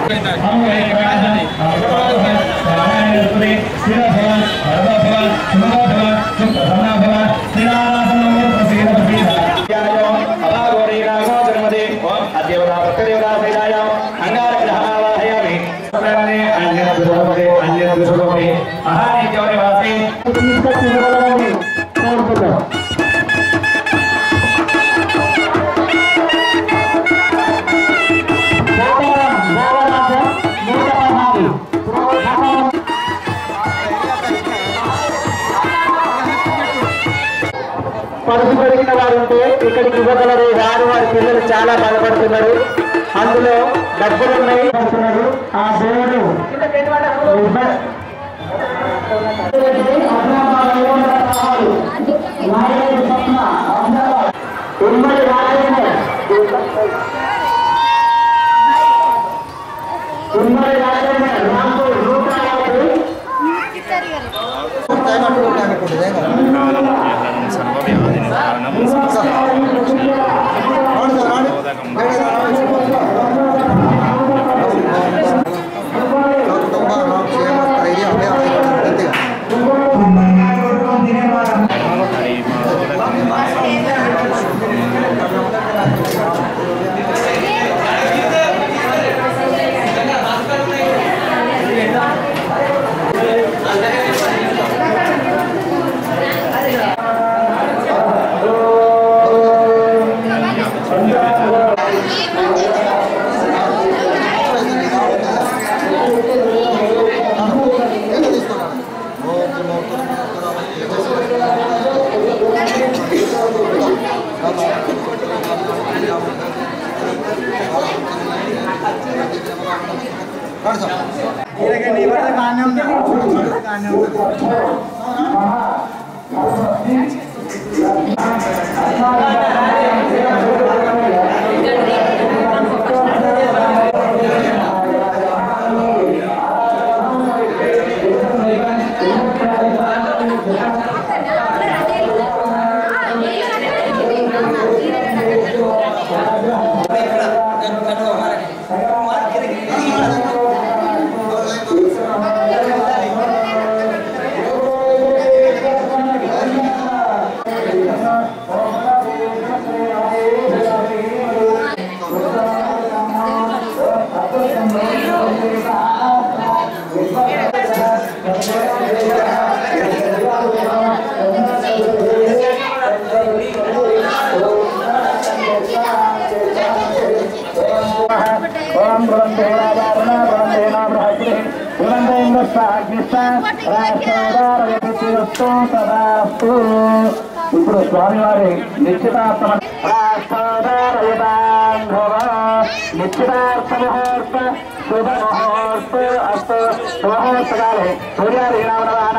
పరుపు పెరిగిన వారు ఉంటే ఇక్కడికి ఇవ్వగలరు వారు వారి పిల్లలు చాలా బాధపడుతున్నారు అందులో డబ్బులు ఉన్నాయి పడుతున్నారు ఆ దేవుడు ఇవ్వ- ఉమ్మడి రాజేంద్ర ఉమ్మడి రాజేంద్ర రాంపూర్ నూట యాభై ఓం బృందే రాజారుణ బృందే నాభ్రాగ్ని బృందే ఇంద్రస్థాగ్నిష్ట రాష్ట్రదారయస్తు తదాస్తు ఇప్పుడు స్వామివారి నిశ్చితార్థ రాష్ట్రదారయతాంఘవ నిశ్చితార్థ ముహూర్త శుభ ముహూర్త అస్తు శుభముహూర్తకాలే సూర్యాది నామనవాన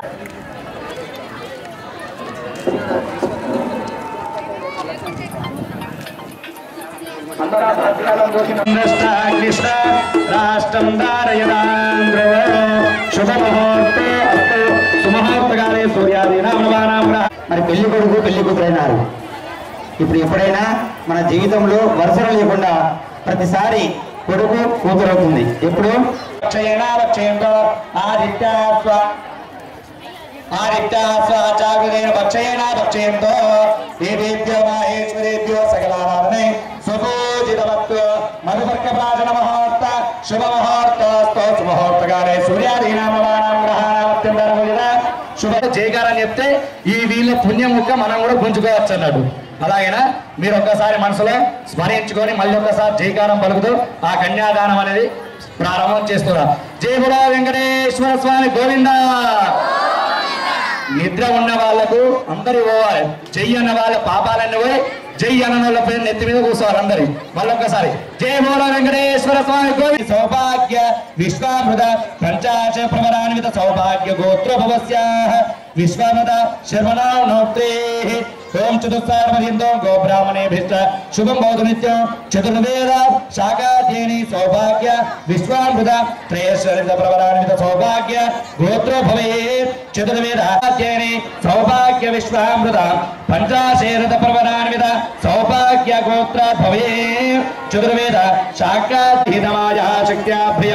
రాష్ట్రం దారయదాంధ్ర శుభముహూర్తే అస్తు సుముహూర్తకాలే సూర్యాది నామనవానాం మరి పెళ్లి కొడుకు పెళ్లి కూతురైనారు ఇప్పుడు ఎప్పుడైనా మన జీవితంలో వరుసలు లేకుండా ప్రతిసారి కొడుకు కూతురు అవుతుంది ఎప్పుడు క్షయేణావక్షయంతో ఆదిత్యాస్వ ఆదిత్యాస్వ చాగులేన భక్షయేణావక్షయంతో దేవేభ్యో మాహేశ్వరేభ్యో సకలారాధనే సుపూజితవత్తు మధువర్గ ప్రాచన ముహూర్త శుభ ముహూర్తస్తో సుముహూర్తగానే సూర్యాదీనామవానాం గ్రహాణామత్యంతర శుభ జయకారని చెప్తే ఈ వీళ్ళ పుణ్యం ముక్క మనం కూడా గుంజుకోవచ్చు అన్నాడు అలాగేనా మీరు ఒక్కసారి మనసులో స్మరించుకొని మళ్ళీ ఒక్కసారి జయకారం పలుకుతూ ఆ కన్యాదానం అనేది ప్రారంభం చేస్తున్నారు జయ బుడా వెంకటేశ్వర స్వామి గోవింద నిద్ర ఉన్న వాళ్ళకు అందరి పోవాలి జై అన్న వాళ్ళ పాపాలన్నీ పోయి జై అన్న వాళ్ళ పేరు నెత్తి మీద కూర్చోవాలి అందరి మళ్ళొక్కసారి జయ బోలా వెంకటేశ్వర స్వామి గోవింద సౌభాగ్య విశ్వామృత పంచాశ ప్రవరాన్విత సౌభాగ్య గోత్రోభవస్య విశ్వామృత శర్మణా నోత్రే ఓం చతుస్సారపర్యంతో గోబ్రాహ్మణేభిష్ట శుభం భవతు నిత్యం చతుర్వేద శాఖాధ్యేని సౌభాగ్య విశ్వామృత త్రయశ్వరిత ప్రవరాన్విత సౌభాగ్య గోత్రో భవేత్ చతుర్వేద అధ్యేని సౌభాగ్య విశ్వామృత పంచాశేరత ప్రవరాన్విత సౌభాగ్య గోత్ర భవేత్ చతుర్వేద శాఖాధీతమాయ శక్త్యా ప్రియమ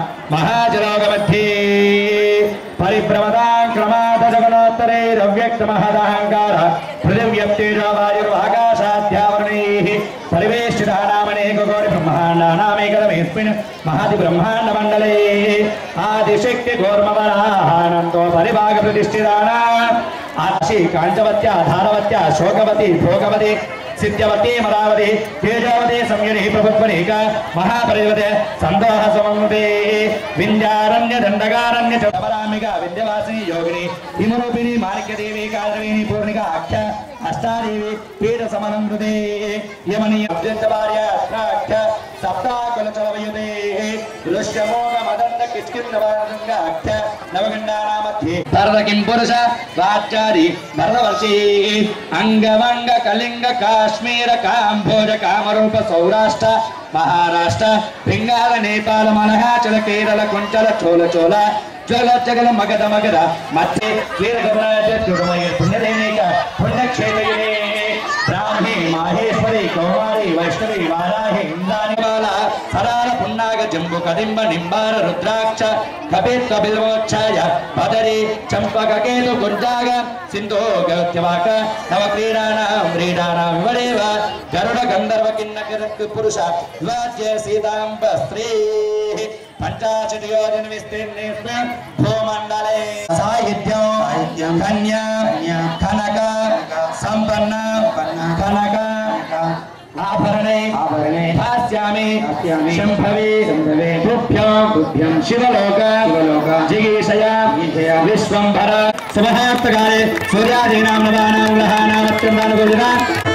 మహాజలోగमध्ये పరిభ్రమదాం క్రమాద జగనోత్తరైరవ్యక్త మహదహంకార పృథివ్యప్తేజో వాయుర్వాకాశాధ్యావరణైః పరివేష్టితానామనేక కోటి బ్రహ్మాండానామేకదమేస్మిన్ మహతి బ్రహ్మాండ మండలే ఆదిశక్తి ఘోర్మవరాహానందో పరిభాగ ప్రతిష్ఠితానా ఆశి కాంచవత్య ధారవత్య శోకవతి భోగవతి సిద్ధ్యవతి మరావతి తేజావతి సంయని ప్రభుత్వనేక మహాపరివతే సందోహ సమముదే వింధ్యారణ్య దండగారణ్య చపరామిక వింధ్యవాసిని యోగిని హిమరూపిణి మాణిక్యదేవి కాదరవేణి పూర్ణిక అఖ్య అష్టాదేవి పీఠ సమనం హృదే యమని అభ్యంత భార్య అష్టాఖ్య సప్తాకుల చలవయుతే దృశ్యమోగ మదండ కిష్కింద అఖ్య నవగండానామధ్యే భరత కిం పురుష రాజ్యాది భరతవర్షీ అంగవంగ కళింగ కాశ్మీర కాంభోజ కామరూప సౌరాష్ట్ర మహారాష్ట్ర బెంగాల నేపాల మలహాచల కేరళ కుంచల చోళ చోళ జ్వల జగల మగధ మగధ మధ్య వీరగమరాజ దుర్మయ పుణ్యదేవిక పుణ్యక్షేత్రయునే బ్రాహ్మీ మాహేశ్వరి కౌమారి వైష్ణవి వారాహి ఇంద్రాని బాల సరాల పున్నాగ జంబు కదింబ నింబార రుద్రాక్ష కపిత్వ బిల్వోచ్ఛాయ బదరి చంపక కేతు గుర్జాగ సింధో గౌత్యవాక నవ క్రీడానాం క్రీడానాం వివరేవ గరుడ గంధర్వ కిన్నకర పురుష వివాద్య సీతాంబ స్త్రీ పంచాశతి యోజన విస్తీర్ణేస్మిన్ భూమండలే సాహిత్యం సాహిత్యం, కన్యా కన్యా, కనక సంపన్న సంపన్న, కనక ఆభరణే ఆభరణే, భాస్యామి భాస్యామి, శంభవే శంభవే, తుభ్యం తుభ్యం, శివలోక శివలోక, జిగీషయ జిగీషయ, విశ్వంభర శుభహాప్తకాలే సూర్యాదీనాం నవానాం లహానాం అత్యంతానుకూలిత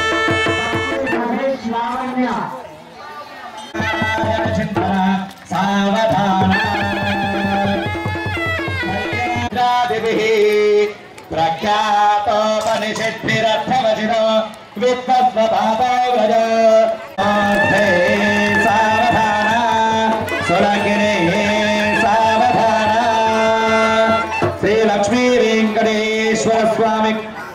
సావధాన ప్రఖ్యాతోపనిషద్భిరర్థవచినో విద్వద్వపాపవ్రజ ఆర్థే సావధాన సులగిరే సావధాన శ్రీ లక్ష్మీ వెంకటేశ్వర స్వామి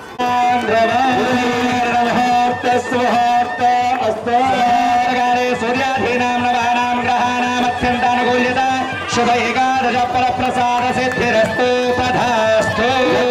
సూర్యాధీనాం నవానాం గ్రహాణాం అత్యంతానుకూల్యత శుభ ఏకాదశ పరప్రసాద సిద్ధిరస్తు తథాస్తు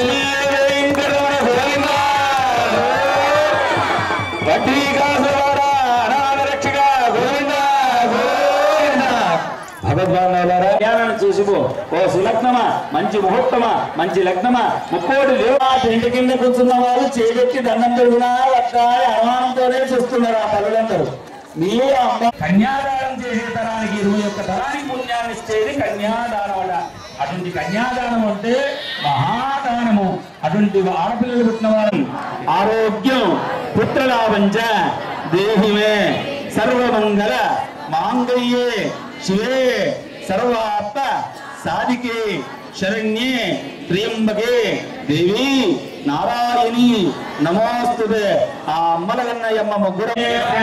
భగవద్వారా జ్ఞానాన్ని చూసిపో ఓ సులగ్నమా మంచి ముహూర్తమా మంచి లగ్నమా ముక్కోటి లేవా ఇంటి కింద కూర్చున్న వాళ్ళు చేపెట్టి దండం పెరుగునా వద్దా అని అనుమానంతోనే చూస్తున్నారు ఆ తల్లులందరూ మీ అమ్మ కన్యాదానం చేసే తరానికి ఇరవై ఒక్క తరానికి పుణ్యాన్ని ఇచ్చేది కన్యాదానం అట అటువంటి కన్యాదానం అంటే మహాదానము అటువంటి ఆడపిల్లలు పుట్టిన వారు ఆరోగ్యం పుత్రలాభంచ దేహిమే సర్వమంగళ మాంగళ్యే శివే సర్వాత్మ సాధికే శరణ్యే త్రియంబకే దేవి నారాయణి నమోస్తుతే ఆ అమ్మల కన్నయ్యమ్మ ముగ్గురు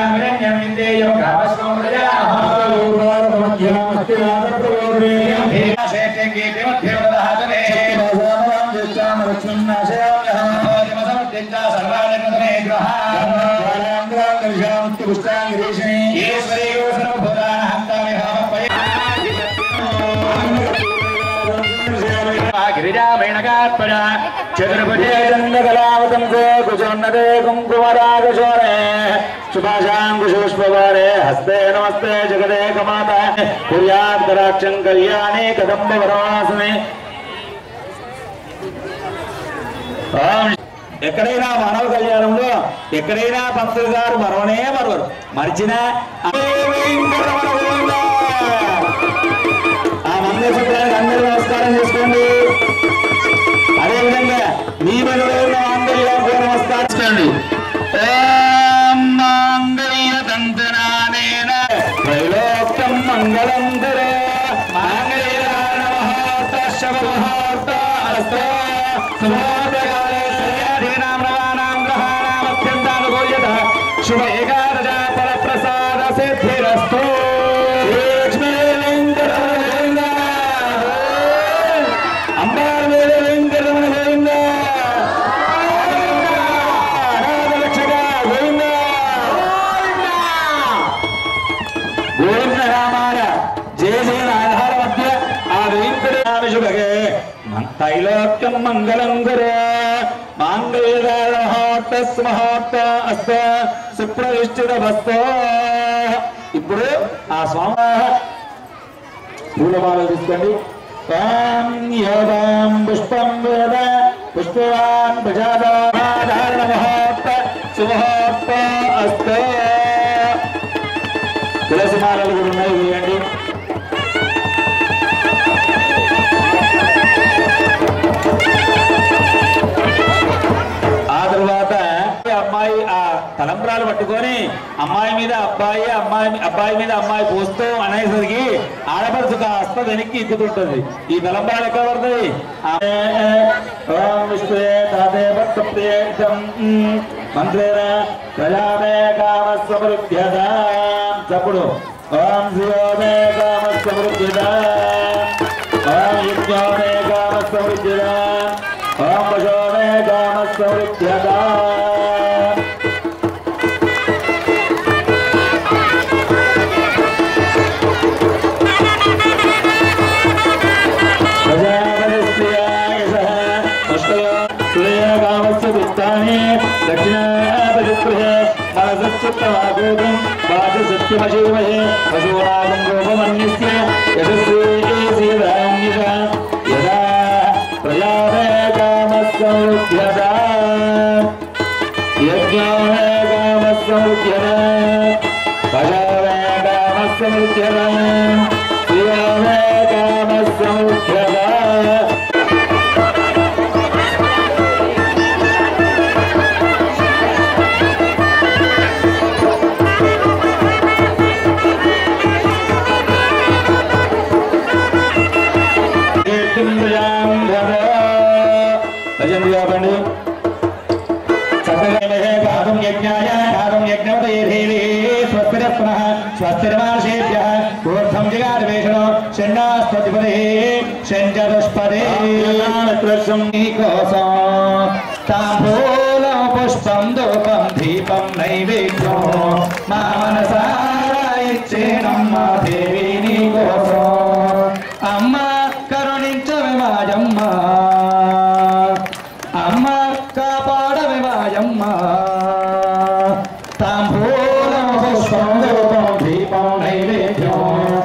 గిరిజామేణకాత్మజ చతుర్భుజే చంద్రకళావతంసే కుశోన్నతే కుంకుమరాగశోరే శుభాశాంకుశోష్పవారే హస్తే నమస్తే జగదే కమాత కుర్యాత్తరాక్షం కళ్యాణే కదంబ వరవాసనే ఓం ఎక్కడైనా మానవ కళ్యాణంలో ఎక్కడైనా పంతులు గారు మరవనే మరవరు మరిచిన ఆ మంగళసూత్రానికి అందరూ నమస్కారం చేసుకోండి అదేవిధంగా మీ మనలో ఉన్న మాంగళ్యం కూడా నమస్కరించండి ఓం మాంగళ్య తంత్రానేన త్రైలోక్యం మంగళం కురు మాంగళ్యాన మహోర్త శవ మహోర్త అస్తో సుమోదకాలే సర్యాధీనాం నవానాం గ్రహాణాం అత్యంతానుకూల్యత శుభ ఏకాదశ పరప్రసాద సిద్ధిరస్తు లక్ష్మీ వెంకటరమణ గోవింద. అంబార్ వేద వెంకటరమణ గోవింద. అనాథ రక్షక గోవింద. గోవింద రామాయ జయ జయ ఆధార మధ్య తైలోక్యం మంగళం గురు మాంగళ్యమహోత్త అస్త సుప్రవిష్టిత వస్తో ఇప్పుడు ఆ స్వామి పూలమాలలు తీసుకోండి తాం యోగాం పుష్పం వేద పుష్పవాన్ ప్రజాధారణ మహోత్త సుమహోత్త అస్త తులసి మాలలు కూడా ఉన్నాయి వేయండి ఆ తర్వాత అమ్మాయి ఆ తలంబ్రాలు పట్టుకొని అమ్మాయి మీద అబ్బాయి అమ్మాయి అబ్బాయి మీద అమ్మాయి పోస్తూ అనేసరికి ఆడపడుచుకు ఆ హస్త వెనక్కి ఇద్దుకుంటుంది ఈ తలంబ్రాలు ఎక్కడ పడతాయి ఓం విష్ణువే తాదేవ సప్రేతం మంత్రేణ ప్రజామే కామ సమృద్ధ్యత చప్పుడు ఓం శివోమే కామ సమృద్ధ్యత ఓం యజ్ఞోమే కామ సమృద్ధ్యత ఓం పశోమే కామ సమృద్ధ్యత దక్షిణాపదిత్రే పశూనాగం గోపమన్యస్య యశస్వీ యదా ప్రజామే కామ సమృద్ధ్యత యజ్ఞమే కామ సమృద్ధ్యత భజమే కామ సమృద్ధ్యత శివమే కామ సమృద్ధ్యత భజన చెప్పండి చక్కగా గాతం యజ్ఞాయ గాతం యజ్ఞవదేవి స్వస్తిరస్పునః స్వస్తిర్మానుషేభ్యः ఊర్ధ్వం జగాదివేషణో షण्डास्पतिपदे షण्चतुष्पदे కృష్ణం కోసం తాంబూలం పుష్పం ధూపం దీపం నైవేద్యం మా మనసారా ఇచ్చేనమ్మ దేవి నీ కోసం అమ్మ కరుణించవే మాయమ్మ అమ్మ కాపాడవే మాయమ్మ తాంబూలం పుష్పం ధూపం దీపం నైవేద్యం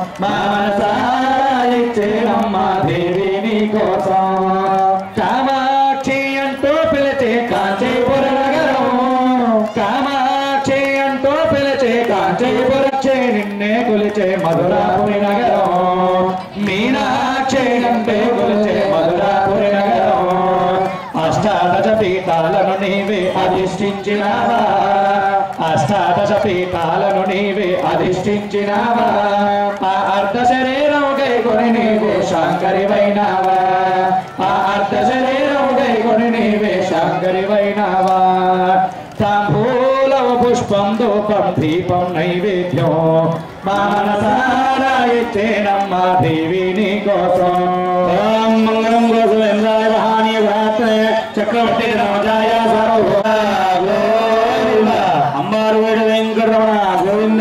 మానసాయిచ్చేనమ్మ దేవి నీ కోసం కామాక్షి అంటూ పిలిచే కాంచీపుర నగరం కామాక్షి అంటూ పిలిచే కాంచీపురక్షే నిన్నే కొలిచే మధురాపురి నగరం మీనాక్షి అంటే కొలిచే మధురాపురి నగరం అష్టాదశ పీఠాలను నీవే అధిష్ఠించినావా అష్టాదశ పీఠాలను నీవే అధిష్ఠించినావా ఆ అర్ధ శరీరం గైకొని నీవే శాంకరివైనావా ఆ అర్ధ శరీరం గైకొని నీవే శాంకరివైనావా తాంబూలం పుష్పం ధూపం దీపం నైవేద్యం మా మనసారా ఇచ్చేనమ్మా దేవి నీ కోసం ఓం మంగళం కోసం ఎందాయ మహానీయ భ్రాత్రే చక్రవర్తి రాజాయ సర్వ అంబారు వేడ వెంకటరమణ గోవింద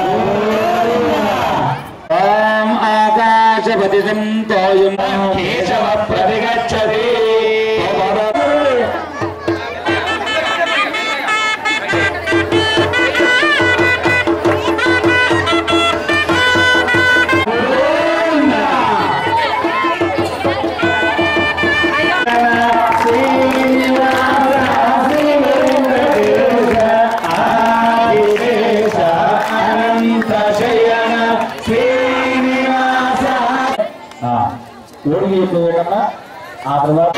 ఓం ఆకాశపతి సంతోయం కేశవ ప్రతిగచ్చతి ఓడికి ఎక్కువ ఆ తర్వాత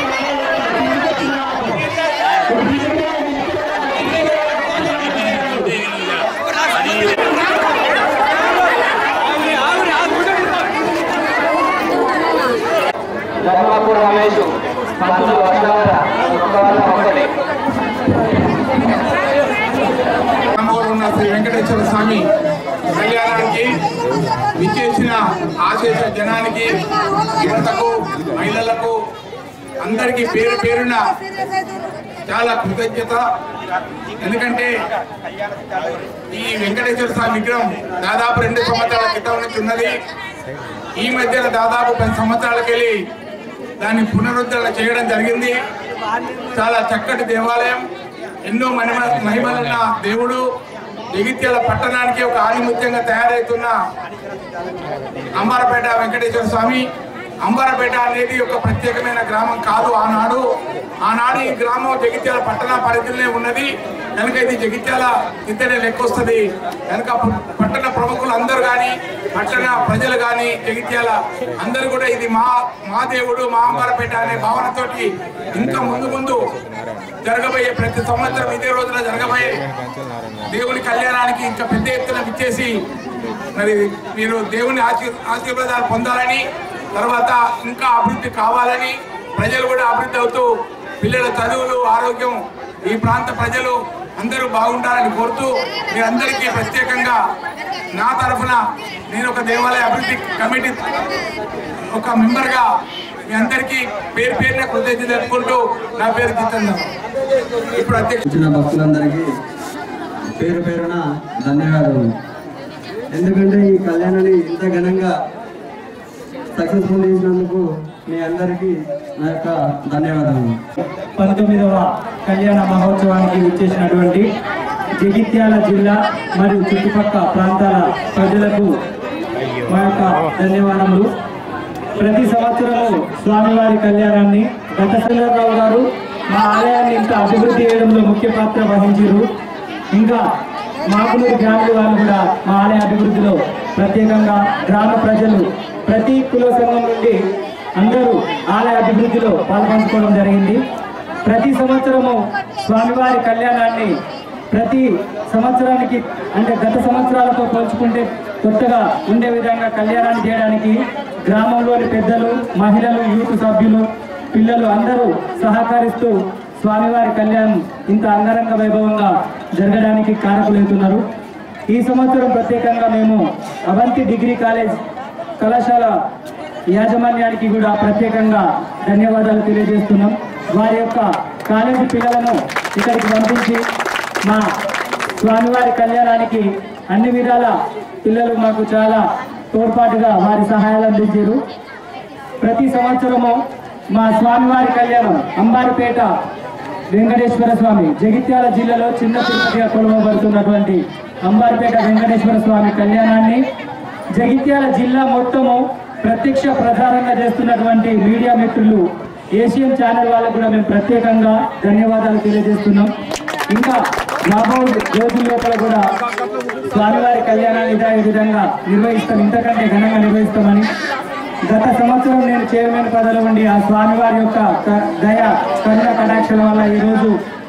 ధర్మపుర రమేష్ పంతులు వస్తారా ఒకటి రామవరం ఉన్న శ్రీ వెంకటేశ్వర స్వామి కళ్యాణానికి విచ్చేసిన ఆశేష జనానికి యువతకు మహిళలకు అందరికీ పేరు పేరున చాలా కృతజ్ఞత ఎందుకంటే ఈ వెంకటేశ్వర స్వామి విగ్రహం దాదాపు రెండు సంవత్సరాల క్రితం నుంచి ఉన్నది ఈ మధ్యన దాదాపు పది సంవత్సరాలకెళ్ళి దాన్ని పునరుద్ధరణ చేయడం జరిగింది చాలా చక్కటి దేవాలయం ఎన్నో మహిమ మహిమలున్న దేవుడు జగిత్యాల పట్టణానికి ఒక ఆధిముత్యంగా తయారవుతున్న అంబారపేట వెంకటేశ్వర స్వామి అంబారపేట అనేది ఒక ప్రత్యేకమైన గ్రామం కాదు ఆనాడు ఆనాడు ఈ గ్రామం జగిత్యాల పట్టణ పరిధిలోనే ఉన్నది కనుక ఇది జగిత్యాల ఇంతనే లెక్కొస్తుంది కనుక ప- పట్టణ ప్రముఖులు అందరూ కానీ పట్టణ ప్రజలు కానీ జగిత్యాల అందరూ కూడా ఇది మా మా దేవుడు మా అంబారపేట అనే భావనతోటి ఇంకా ముందు ముందు జరగబోయే ప్రతి సంవత్సరం ఇదే రోజున జరగబోయే దేవుని కళ్యాణానికి ఇంకా పెద్ద ఎత్తున విచ్చేసి మరి మీరు దేవుని ఆశీ- ఆశీర్వాదాలు పొందాలని తర్వాత ఇంకా అభివృద్ధి కావాలని ప్రజలు కూడా అభివృద్ధి అవుతూ పిల్లల చదువులు ఆరోగ్యం ఈ ప్రాంత ప్రజలు అందరూ బాగుండాలని కోరుతూ మీరందరికీ ప్రత్యేకంగా నా తరఫున నేను ఒక దేవాలయ అభివృద్ధి కమిటీ ఒక మెంబర్గా మీ అందరికీ పేరు పేరున కృతజ్ఞత తెలుపుకుంటూ నా పేరు జితేంద్ర ఇప్పుడు అధ్యక్ష వచ్చిన భక్తులందరికీ పేరు పేరున ధన్యవాదాలు ఎందుకంటే ఈ కళ్యాణాన్ని ఇంత ఘనంగా సక్సెస్ఫుల్ చేసినందుకు మీ అందరికీ నా యొక్క ధన్యవాదాలు పంతొమ్మిదవ కళ్యాణ మహోత్సవానికి విచ్చేసినటువంటి జగిత్యాల జిల్లా మరియు చుట్టుపక్కల ప్రాంతాల ప్రజలకు మా యొక్క ధన్యవాదములు ప్రతి సంవత్సరము స్వామివారి కళ్యాణాన్ని గత శ్రీధరరావు గారు మా ఆలయాన్ని ఇంకా అభివృద్ధి చేయడంలో ముఖ్య పాత్ర వహించారు ఇంకా మాకులూరు ఫ్యామిలీ వాళ్ళు కూడా మా ఆలయ అభివృద్ధిలో ప్రత్యేకంగా గ్రామ ప్రజలు ప్రతి కుల సంఘం నుండి అందరూ ఆలయ అభివృద్ధిలో పాల్పంచుకోవడం జరిగింది ప్రతి సంవత్సరము స్వామివారి కళ్యాణాన్ని ప్రతి సంవత్సరానికి అంటే గత సంవత్సరాలతో పోల్చుకుంటే కొత్తగా ఉండే విధంగా కళ్యాణాన్ని చేయడానికి గ్రామంలోని పెద్దలు మహిళలు యూత్ సభ్యులు పిల్లలు అందరూ సహకరిస్తూ స్వామివారి కళ్యాణం ఇంత అంగరంగ వైభవంగా జరగడానికి కారకులవుతున్నారు ఈ సంవత్సరం ప్రత్యేకంగా మేము అవంతి డిగ్రీ కాలేజ్ కళాశాల యాజమాన్యానికి కూడా ప్రత్యేకంగా ధన్యవాదాలు తెలియజేస్తున్నాం వారి యొక్క కాలేజీ పిల్లలను ఇక్కడికి పంపించి మా స్వామివారి కళ్యాణానికి అన్ని విధాల పిల్లలు మాకు చాలా తోడ్పాటుగా వారి సహాయాలు అందించారు ప్రతి సంవత్సరము మా స్వామివారి కళ్యాణం అంబారిపేట వెంకటేశ్వర స్వామి జగిత్యాల జిల్లాలో చిన్న తిరుపతిగా కొలవబడుతున్నటువంటి అంబారిపేట వెంకటేశ్వర స్వామి కళ్యాణాన్ని జగిత్యాల జిల్లా మొత్తము ప్రత్యక్ష ప్రసారంగా చేస్తున్నటువంటి మీడియా మిత్రులు ఏషియన్ ఛానల్ వాళ్ళకు కూడా మేము ప్రత్యేకంగా ధన్యవాదాలు తెలియజేస్తున్నాం ఇంకా రాబో రోజుల లోపల కూడా స్వామివారి కళ్యాణాన్ని ఇదే విధంగా నిర్వహిస్తాం ఇంతకంటే ఘనంగా నిర్వహిస్తామని గత సంవత్సరం నేను చైర్మన్ పదవిలో ఉండి ఆ స్వామివారి యొక్క క- దయ కరుణ కటాక్షల వల్ల ఈరోజు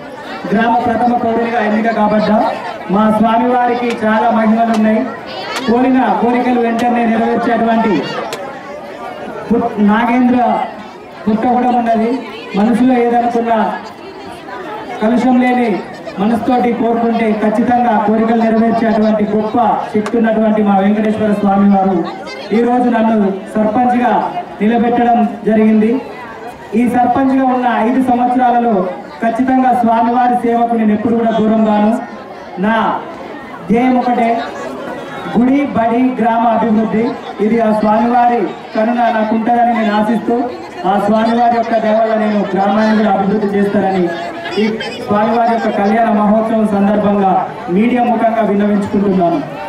గ్రామ ప్రథమ పౌరునిగా ఎన్నిక కాబడ్డా మా స్వామివారికి చాలా మహిమలు ఉన్నాయి కోరిన కోరికలు వెంటనే నెరవేర్చేటువంటి పుట్- నాగేంద్ర పుట్ట కూడా ఉన్నది మనసులో ఏదనుకున్నా కలుషం లేని మనసుతోటి కోరుకుంటే ఖచ్చితంగా కోరికలు నెరవేర్చేటువంటి గొప్ప శక్తి ఉన్నటువంటి మా వెంకటేశ్వర స్వామి వారు ఈ రోజు నన్ను సర్పంచ్గా నిలబెట్టడం జరిగింది ఈ సర్పంచ్గా ఉన్న ఐదు సంవత్సరాలలో ఖచ్చితంగా స్వామివారి సేవకు నేను ఎప్పుడు కూడా దూరం గాను నా ధ్యేయం ఒకటే గుడి బడి గ్రామ అభివృద్ధి ఇది ఆ స్వామివారి కరుణ నాకు ఉంటుందని నేను ఆశిస్తూ ఆ స్వామివారి యొక్క దేవల్ల నేను గ్రామాన్ని కూడా అభివృద్ధి చేస్తానని ఈ స్వామివారి యొక్క కళ్యాణ మహోత్సవం సందర్భంగా మీడియా ముఖంగా విన్నవించుకుంటున్నాను